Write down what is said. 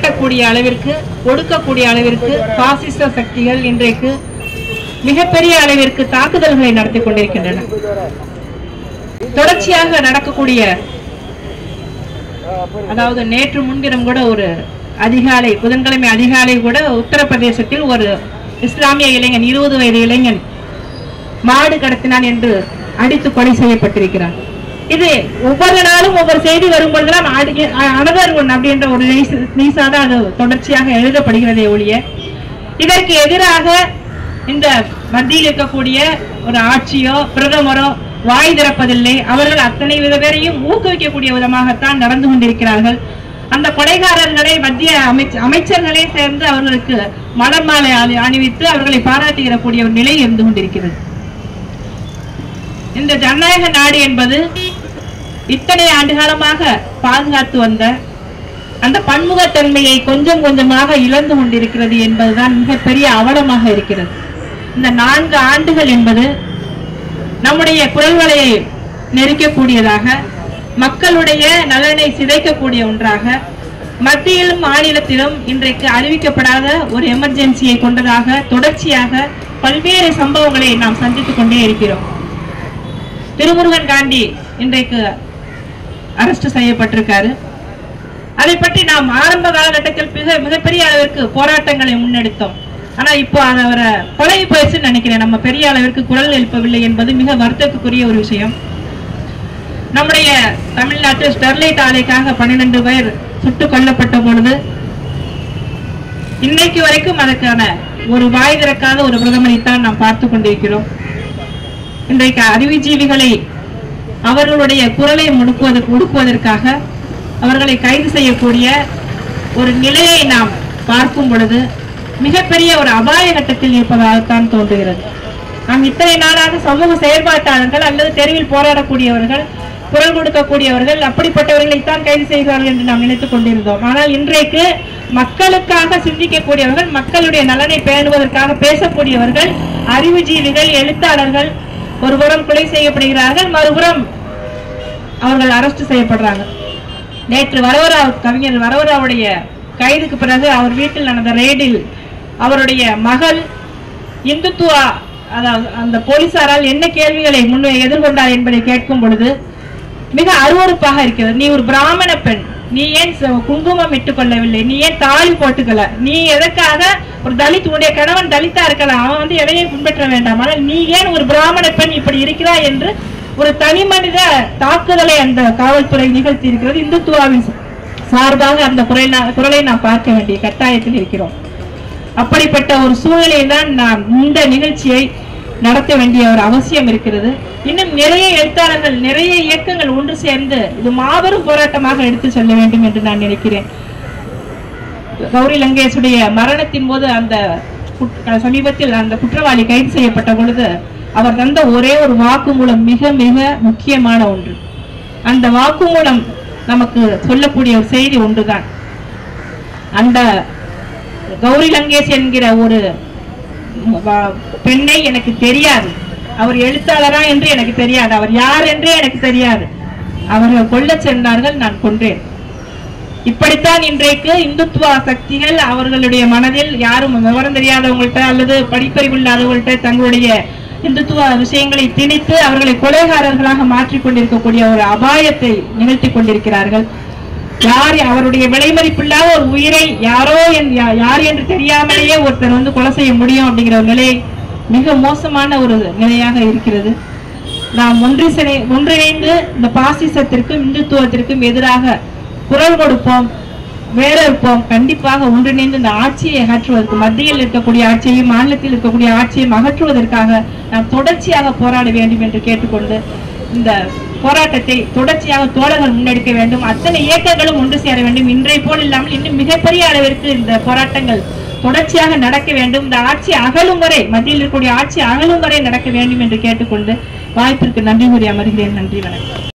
மிரட்டக்கூடிய அளவிற்கு ஒடுக்கக்கூடிய அளவிற்கு பாசிச சக்திகள் இன்றைக்கு மிகப்பெரிய அளவிற்கு தாக்குதல்களை நடத்தி கொண்டிருக்கின்றன தொடர்ச்சியாக நடக்கக்கூடிய அதாவது நேற்று முன்தினம் கூட ஒரு அதிகாலை புதன்கிழமை அதிகாலை கூட உத்தரப்பிரதேசத்தில் ஒரு இஸ்லாமிய இளைஞன் இருபது வயது இளைஞன் மாடு கடத்தினான் என்று அடித்து கொலை செய்யப்பட்டிருக்கிறார் இது ஒவ்வொரு நாளும் ஒவ்வொரு செய்தி வரும்பொழுதெல்லாம் அனதர் ஒன் அப்படின்ற ஒரு நீசாக அது தொடர்ச்சியாக எழுதப்படுகிறதே ஒழிய இதற்கு எதிராக இந்த மத்தியில் இருக்கக்கூடிய ஒரு ஆட்சியோ பிரதமரோ வாய் திறப்பதில்லை அவர்கள் அத்தனை வித பேரையும் ஊக்குவிக்கக்கூடிய விதமாகத்தான் நடந்து கொண்டிருக்கிறார்கள் அந்த கொலைகாரர்களை மத்திய அமைச்ச அமைச்சர்களே சேர்ந்து அவர்களுக்கு மலர் மாலை அணி- அணிவித்து அவர்களை பாராட்டுகிற கூடிய ஒரு நிலை இருந்து கொண்டிருக்கிறது இந்த ஜனநாயக நாடு என்பது இத்தனை ஆண்டு காலமாக பாதுகாத்து வந்த அந்த பன்முகத்தன்மையை கொஞ்சம் கொஞ்சமாக இழந்து கொண்டிருக்கிறது என்பதுதான் மிகப்பெரிய அவலமாக இருக்கிறது இந்த நான்கு ஆண்டுகள் என்பது நம்முடைய குரல் வலையை நெருக்கக்கூடியதாக மக்களுடைய நலனை சிதைக்கக்கூடிய ஒன்றாக மத்தியிலும் மாநிலத்திலும் இன்றைக்கு அறிவிக்கப்படாத ஒரு எமர்ஜென்சியை கொண்டதாக தொடர்ச்சியாக பல்வேறு சம்பவங்களை நாம் சந்தித்துக் கொண்டே இருக்கிறோம் திருமுருகன் காந்தி இன்றைக்கு அரெஸ்ட் செய்யப்பட்டிருக்காரு அதை பற்றி நாம் ஆரம்ப காலகட்டத்தில் மிக மிகப்பெரிய அளவிற்கு போராட்டங்களை முன்னெடுத்தோம் ஆனா இப்போ அது அவரை பழகி போயிடுச்சுன்னு நினைக்கிறேன் நம்ம பெரிய அளவிற்கு குரல் எழுப்பவில்லை என்பது மிக வருத்தத்துக்குரிய ஒரு விஷயம் நம்முடைய தமிழ்நாட்டு ஸ்டெர்லைட் ஆலைக்காக பன்னிரண்டு பேர் சுட்டுக் கொல்லப்பட்ட பொழுது இன்னைக்கு வரைக்கும் அதற்கான ஒரு வாய் திறக்காத ஒரு பிரதமரைத்தான் நாம் பார்த்து கொண்டிருக்கிறோம் இன்றைக்கு அறிவுஜீவிகளை அவர்களுடைய குரலை முடுக்குவது முடுக்குவதற்காக அவர்களை கைது செய்யக்கூடிய ஒரு நிலையை நாம் பார்க்கும் பொழுது மிகப்பெரிய ஒரு அபாய கட்டத்தில் இருப்பதாகத்தான் தோன்றுகிறது நாம் இத்தனை நாளாக சமூக செயல்பாட்டாளர்கள் அல்லது தெருவில் போராடக்கூடியவர்கள் குரல் கொடுக்கக்கூடியவர்கள் அப்படிப்பட்டவர்களைத்தான் கைது செய்கிறார்கள் என்று நாம் நினைத்துக் கொண்டிருந்தோம் ஆனால் இன்றைக்கு மக்களுக்காக சிந்திக்கக்கூடியவர்கள் மக்களுடைய நலனை பேணுவதற்காக பேசக்கூடியவர்கள் அறிவுஜீவிகள் எழுத்தாளர்கள் ஒருபுறம் கொலை செய்யப்படுகிறார்கள் மறுபுறம் அவர்கள் அரெஸ்ட் செய்யப்படுறாங்க நேற்று வரவராவ் கவிஞர் வரவராவுடைய கைதுக்கு பிறகு அவர் வீட்டில் நடந்த ரெய்டில் அவருடைய மகள் இந்துத்துவா அதாவது அந்த போலீசாரால் என்ன கேள்விகளை முன்னே எதிர்கொண்டார் என்பதை கேட்கும் பொழுது மிக அருவருப்பாக இருக்கிறது நீ ஒரு பிராமண பெண் நீ ஏன் ச- குங்குமம் இட்டுக் கொள்ளவில்லை நீ ஏன் தாலி போட்டுக்கல நீ எதற்காக ஒரு தலித் உன்னுடைய கணவன் தலித்தா இருக்கலாம் அவன் வந்து எதையும் பின்பற்ற வேண்டாம் ஆனால் நீ ஏன் ஒரு பிராமண பெண் இப்படி இருக்கிறாய் என்று ஒரு தனி மனித தாக்குதலை அந்த காவல்துறை நிகழ்த்தி இருக்கிறது இந்துத்துவாவின் சார்பாக அந்த குரலை நா- குரலை நாம் பார்க்க வேண்டிய கட்டாயத்தில் இருக்கிறோம் அப்படிப்பட்ட ஒரு சூழ்நிலையில் தான் நாம் இந்த நிகழ்ச்சியை நடத்த வேண்டிய ஒரு அவசியம் இருக்கிறது இன்னும் நிறைய எழுத்தாளர்கள் நிறைய இயக்கங்கள் ஒன்று சேர்ந்து இது மாபெரும் போராட்டமாக எடுத்து செல்ல வேண்டும் என்று நான் நினைக்கிறேன் கௌரி லங்கேஷுடைய மரணத்தின் போது அந்த குட்- சமீபத்தில் அந்த குற்றவாளி கைது செய்யப்பட்ட பொழுது அவர் தந்த ஒரே ஒரு வாக்குமூலம் மிக மிக முக்கியமான ஒன்று அந்த வாக்குமூலம் நமக்கு சொல்லக்கூடிய ஒரு செய்தி ஒன்றுதான் அந்த கௌரி லங்கேஷ் என்கிற ஒரு வ- பெண்ணை எனக்கு தெரியாது அவர் எழுத்தாளரா என்று எனக்கு தெரியாது அவர் யார் என்றே எனக்கு தெரியாது அவர்கள் கொல்லச் சென்றார்கள் நான் கொன்றேன் இப்படித்தான் இன்றைக்கு இந்துத்துவ சக்திகள் அவர்களுடைய மனதில் யாரும் விவரம் தெரியாதவங்கள்ட்ட அல்லது படிப்பறிவு இல்லாதவங்கள்ட்ட தங்களுடைய இந்துத்துவ விஷயங்களை திணித்து அவர்களை கொலைகாரர்களாக மாற்றிக் கொண்டிருக்கக்கூடிய ஒரு அபாயத்தை நிகழ்த்தி கொண்டிருக்கிறார்கள் யார் அவருடைய விலைமதிப்பில்லாத ஒரு உயிரை யாரோ என் யா- யார் என்று தெரியாமலேயே ஒருத்தர் வந்து கொலை செய்ய முடியும் அப்படிங்கிற ஒரு நிலை மிக மோசமான ஒரு நிலையாக இருக்கிறது நாம் ஒன்று சினை ஒன்றிணைந்து இந்த பாசிசத்திற்கும் இந்துத்துவத்திற்கும் எதிராக குரல் கொடுப்போம் வேற இருப்போம் கண்டிப்பாக ஒன்றிணைந்து இந்த ஆட்சியை அகற்றுவதற்கு மத்தியில் இருக்கக்கூடிய ஆட்சியையும் மாநிலத்தில் இருக்கக்கூடிய ஆட்சியையும் அகற்றுவதற்காக நாம் தொடர்ச்சியாக போராட வேண்டும் என்று கேட்டுக்கொண்டு இந்த போராட்டத்தை தொடர்ச்சியாக தோழர்கள் முன்னெடுக்க வேண்டும் அத்தனை இயக்கங்களும் ஒன்று சேர வேண்டும் இன்றைய போல் இல்லாமல் இன்னும் மிகப்பெரிய அளவிற்கு இந்த போராட்டங்கள் தொடர்ச்சியாக நடக்க வேண்டும் இந்த ஆட்சி அகலும் வரை மத்தியில் இருக்கக்கூடிய ஆட்சி அகலும் வரை நடக்க வேண்டும் என்று கேட்டுக்கொண்டு வாய்ப்பிற்கு நன்றி கூறி அமர்கிறேன் நன்றி வணக்கம்